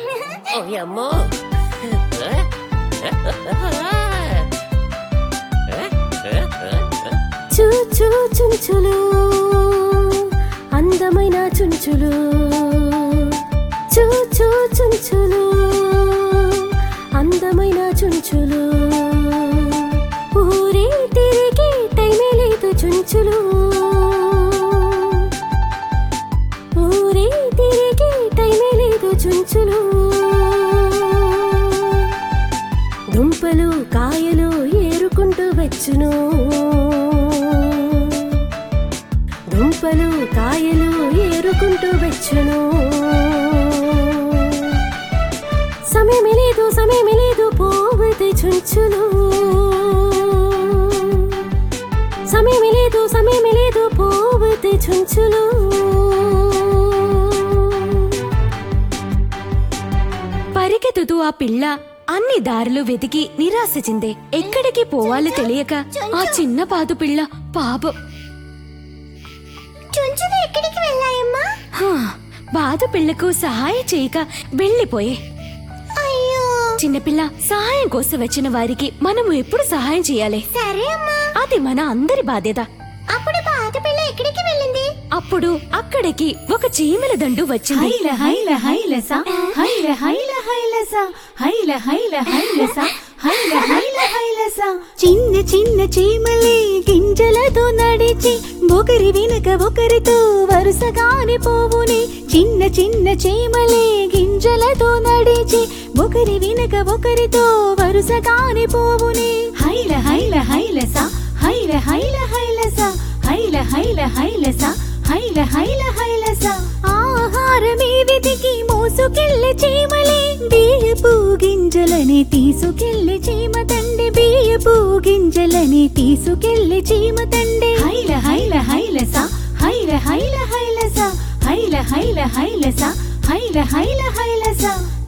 ఓయమ్మో చూ చూ చుంచులు అందమైన చుంచులు చూ చూ చుంచులు అందమైన చుంచులు ఊరే తిరిగి టైమే లేదు చుంచులు ఊరే తిరిగి టైమే లేదు చుంచులు దుంపలు కాయలు ఏరుకుంటూ వచ్చును దుంపలు కాయలు ఏరుకుంటూ వచ్చును సమయమే లేదు సమయమే లేదు పోవది చుంచులు సమయమే లేదు సమయమే లేదు పోవది చుంచులు పరిగెత్తుతూ ఆ పిల్ల అన్ని దారులు వెతికి నిరాశ చెందే ఎక్కడికి పోవాలో తెలియక ఆ చిన్న పాదు పిల్ల పాపం చుంచులు ఎక్కడికి వెళ్ళాయమ్మా హా, బాదు పిల్లకు సహాయం చేయక వెళ్ళిపోయే అయ్యో చిన్నపిల్ల సహాయం కోసం వచ్చిన వారికి మనము ఎప్పుడు సహాయం చేయాలి సరే అమ్మా అది మన అందరి బాధ్యత అప్పుడు పాత పిల్ల ఎక్కడికి వెళ్ళింది అప్పుడు అక్కడికి ఒక చీమల దండు వచ్చింది హైల హైల హైలస హైల హైల హైలస హైల హైల హైలస హైల హైల హైలస చిన్న చిన్న చీమలే గింజలతో నడిచి ఒకరి వెనుక ఒకరితో వరుసగానే పోవునే చిన్న చిన్న చీమలే గింజలతో నడిచి ఒకరి వెనుక ఒకరితో వరుసగానే పోవునే హైల హైల హైలస హైల హైల హైలస హైల హైల హైలస హైల హైల హైలస ఆహారమే వెతికి మోసుకెళ్ళే చీమలే బియ్యపు గింజలని తీసుకెళ్ళే చీమ తండ్రి బియ్యపు గింజలని తీసుకెళ్ళే చీమ తండ్రి హైల హైల హైలస హైల హైల హైలస హైల హైల హైలస హైల హైల హైలస